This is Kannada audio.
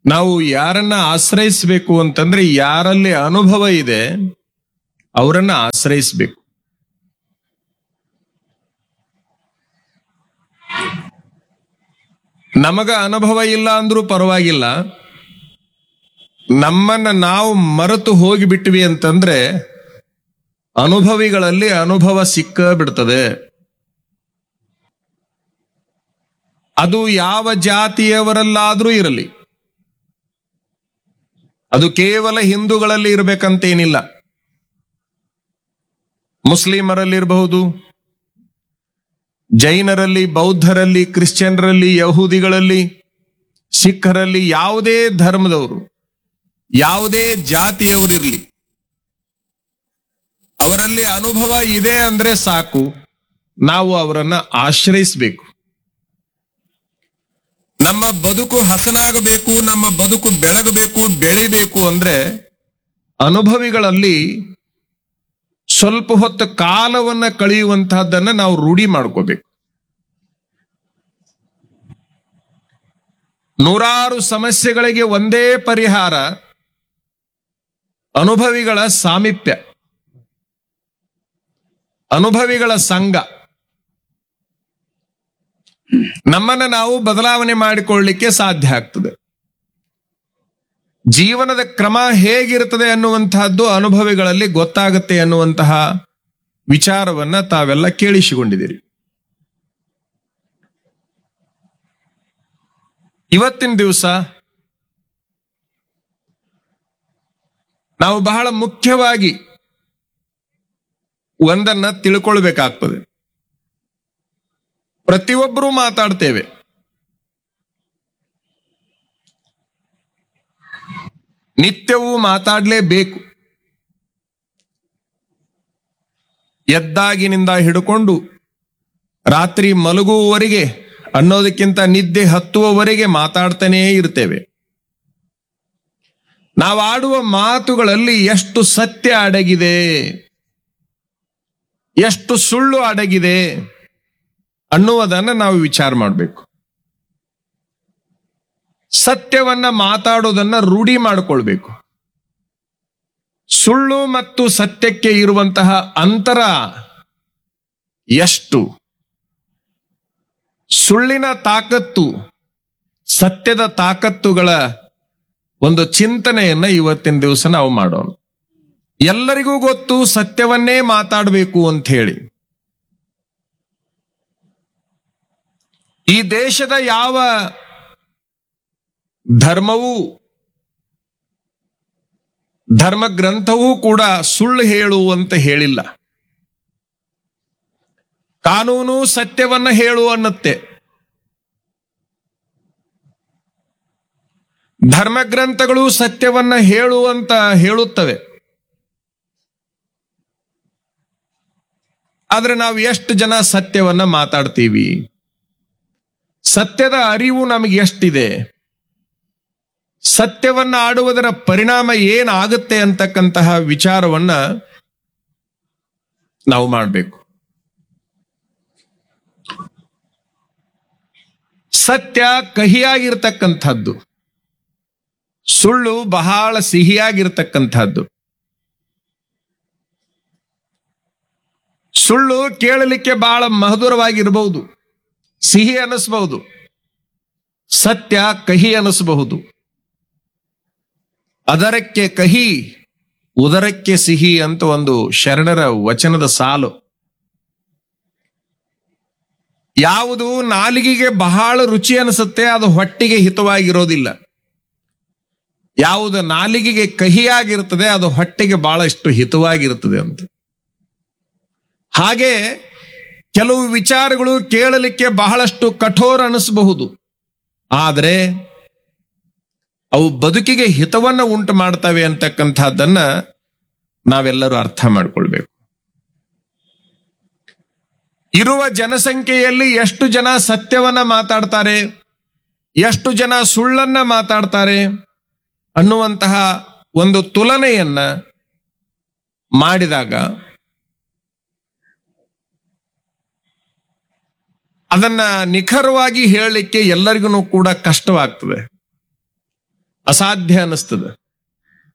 ನಾವು ಯಾರನ್ನ ಆಶ್ರಯಿಸಬೇಕು ಅಂತಂದ್ರೆ ಯಾರಲ್ಲಿ ಅನುಭವ ಇದೆ ಅವರನ್ನ ಆಶ್ರಯಿಸಬೇಕು ನಮಗ ಅನುಭವ ಇಲ್ಲ ಅಂದ್ರೂ ಪರವಾಗಿಲ್ಲ ನಮ್ಮನ್ನ ನಾವು ಮರೆತು ಹೋಗಿಬಿಟ್ವಿ ಅಂತಂದ್ರೆ ಅನುಭವಿಗಳಲ್ಲಿ ಅನುಭವ ಸಿಕ್ಕ ಬಿಡ್ತದೆ ಅದು ಯಾವ ಜಾತಿಯವರಲ್ಲಾದ್ರೂ ಇರಲಿ ಅದು ಕೇವಲ ಹಿಂದೂಗಳಲ್ಲಿ ಇರಬೇಕಂತೇನಿಲ್ಲ ಮುಸ್ಲಿಮರಲ್ಲಿರಬಹುದು ಜೈನರಲ್ಲಿ ಬೌದ್ಧರಲ್ಲಿ ಕ್ರಿಶ್ಚಿಯನ್ರಲ್ಲಿ ಯಹೂದಿಗಳಲ್ಲಿ ಸಿಖ್ಖರಲ್ಲಿ ಯಾವುದೇ ಧರ್ಮದವರು ಯಾವುದೇ ಜಾತಿಯವರಿರಲಿ ಅವರಲ್ಲಿ ಅನುಭವ ಇದೆ ಅಂದ್ರೆ ಸಾಕು ನಾವು ಅವರನ್ನ ಆಶ್ರಯಿಸಬೇಕು ನಮ್ಮ ಬದುಕು ಹಸನಾಗಬೇಕು ನಮ್ಮ ಬದುಕು ಬೆಳಗಬೇಕು ಬೆಳಿಬೇಕು ಅಂದ್ರೆ ಅನುಭವಿಗಳಲ್ಲಿ ಸ್ವಲ್ಪ ಹೊತ್ತು ಕಾಲವನ್ನ ಕಳೆಯುವಂತಹದ್ದನ್ನ ನಾವು ರೂಢಿ ಮಾಡ್ಕೋಬೇಕು ನೂರಾರು ಸಮಸ್ಯೆಗಳಿಗೆ ಒಂದೇ ಪರಿಹಾರ ಅನುಭವಿಗಳ ಸಾಮೀಪ್ಯ ಅನುಭವಿಗಳ ಸಂಘ ನಮ್ಮನ್ನ ನಾವು ಬದಲಾವಣೆ ಮಾಡಿಕೊಳ್ಳಲಿಕ್ಕೆ ಸಾಧ್ಯ ಆಗ್ತದೆ ಜೀವನದ ಕ್ರಮ ಹೇಗಿರುತ್ತದೆ ಅನ್ನುವಂತಹದ್ದು ಅನುಭವಿಗಳಲ್ಲಿ ಗೊತ್ತಾಗುತ್ತೆ ಅನ್ನುವಂತಹ ವಿಚಾರವನ್ನ ತಾವೆಲ್ಲ ಕೇಳಿಸಿಕೊಂಡಿದ್ದೀರಿ ಇವತ್ತಿನ ದಿವಸ ನಾವು ಬಹಳ ಮುಖ್ಯವಾಗಿ ಒಂದನ್ನ ತಿಳ್ಕೊಳ್ಬೇಕಾಗ್ತದೆ ಪ್ರತಿಯೊಬ್ಬರೂ ಮಾತಾಡ್ತೇವೆ ನಿತ್ಯವೂ ಮಾತಾಡಲೇಬೇಕು ಎದ್ದಾಗಿನಿಂದ ಹಿಡ್ಕೊಂಡು ರಾತ್ರಿ ಮಲಗುವವರೆಗೆ ಅನ್ನೋದಕ್ಕಿಂತ ನಿದ್ದೆ ಹತ್ತುವವರೆಗೆ ಮಾತಾಡ್ತಾನೇ ಇರ್ತೇವೆ ನಾವು ಆಡುವ ಮಾತುಗಳಲ್ಲಿ ಎಷ್ಟು ಸತ್ಯ ಅಡಗಿದೆ ಎಷ್ಟು ಸುಳ್ಳು ಅಡಗಿದೆ ಅನ್ನುವುದನ್ನ ನಾವು ವಿಚಾರ ಮಾಡಬೇಕು ಸತ್ಯವನ್ನ ಮಾತಾಡೋದನ್ನ ರೂಢಿ ಮಾಡಿಕೊಳ್ಬೇಕು ಸುಳ್ಳು ಮತ್ತು ಸತ್ಯಕ್ಕೆ ಇರುವಂತಹ ಅಂತರ ಎಷ್ಟು ಸುಳ್ಳಿನ ತಾಕತ್ತು ಸತ್ಯದ ತಾಕತ್ತುಗಳ ಒಂದು ಚಿಂತನೆಯನ್ನ ಇವತ್ತಿನ ದಿವಸ ನಾವು ಮಾಡೋಣ ಎಲ್ಲರಿಗೂ ಗೊತ್ತು ಸತ್ಯವನ್ನೇ ಮಾತಾಡಬೇಕು ಅಂತ ಹೇಳಿ ಈ ದೇಶದ ಯಾವ ಧರ್ಮವೂ ಧರ್ಮ ಗ್ರಂಥವೂ ಕೂಡ ಸುಳ್ಳು ಹೇಳು ಅಂತ ಹೇಳಿಲ್ಲ ಕಾನೂನು ಸತ್ಯವನ್ನ ಹೇಳು ಅನ್ನತ್ತೆ ಧರ್ಮಗ್ರಂಥಗಳು ಸತ್ಯವನ್ನ ಹೇಳು ಅಂತ ಹೇಳುತ್ತವೆ ಆದ್ರೆ ನಾವು ಎಷ್ಟು ಜನ ಸತ್ಯವನ್ನ ಮಾತಾಡ್ತೀವಿ ಸತ್ಯದ ಅರಿವು ನಮಗೆ ಎಷ್ಟಿದೆ ಸತ್ಯವನ್ನ ಆಡುವುದರ ಪರಿಣಾಮ ಏನಾಗುತ್ತೆ ಅಂತಕ್ಕಂತಹ ವಿಚಾರವನ್ನ ನಾವು ಮಾಡಬೇಕು ಸತ್ಯ ಕಹಿಯಾಗಿರ್ತಕ್ಕಂಥದ್ದು ಸುಳ್ಳು ಬಹಳ ಸಿಹಿಯಾಗಿರ್ತಕ್ಕಂಥದ್ದು ಸುಳ್ಳು ಕೇಳಲಿಕ್ಕೆ ಬಹಳ ಮಧುರವಾಗಿರಬಹುದು ಸಿಹಿ ಅನಿಸಬಹುದು ಸತ್ಯ ಕಹಿ ಅನಿಸಬಹುದು ಅದರಕ್ಕೆ ಕಹಿ ಉದರಕ್ಕೆ ಸಿಹಿ ಅಂತ ಒಂದು ಶರಣರ ವಚನದ ಸಾಲು ಯಾವುದು ನಾಲಿಗೆಗೆ ಬಹಳ ರುಚಿ ಅನಿಸುತ್ತೆ ಅದು ಹೊಟ್ಟಿಗೆ ಹಿತವಾಗಿರೋದಿಲ್ಲ ಯಾವುದು ನಾಲಿಗೆಗೆ ಕಹಿಯಾಗಿರ್ತದೆ ಅದು ಹೊಟ್ಟೆಗೆ ಬಹಳಷ್ಟು ಹಿತವಾಗಿರುತ್ತದೆ ಅಂತ ಹಾಗೆ ಕೆಲವು ವಿಚಾರಗಳು ಕೇಳಲಿಕ್ಕೆ ಬಹಳಷ್ಟು ಕಠೋರ ಅನಿಸಬಹುದು ಆದರೆ ಅವು ಬದುಕಿಗೆ ಹಿತವನ್ನ ಉಂಟು ಮಾಡ್ತವೆ ಅಂತಕ್ಕಂಥದ್ದನ್ನ ನಾವೆಲ್ಲರೂ ಅರ್ಥ ಮಾಡ್ಕೊಳ್ಬೇಕು ಇರುವ ಜನಸಂಖ್ಯೆಯಲ್ಲಿ ಎಷ್ಟು ಜನ ಸತ್ಯವನ್ನ ಮಾತಾಡ್ತಾರೆ ಎಷ್ಟು ಜನ ಸುಳ್ಳನ್ನ ಮಾತಾಡ್ತಾರೆ ಅನ್ನುವಂತಹ ಒಂದು ತುಲನೆಯನ್ನ ಮಾಡಿದಾಗ ಅದನ್ನ ನಿಖರವಾಗಿ ಹೇಳಲಿಕ್ಕೆ ಎಲ್ಲರಿಗೂ ಕೂಡ ಕಷ್ಟವಾಗ್ತದೆ ಅಸಾಧ್ಯ ಅನ್ನಿಸ್ತದ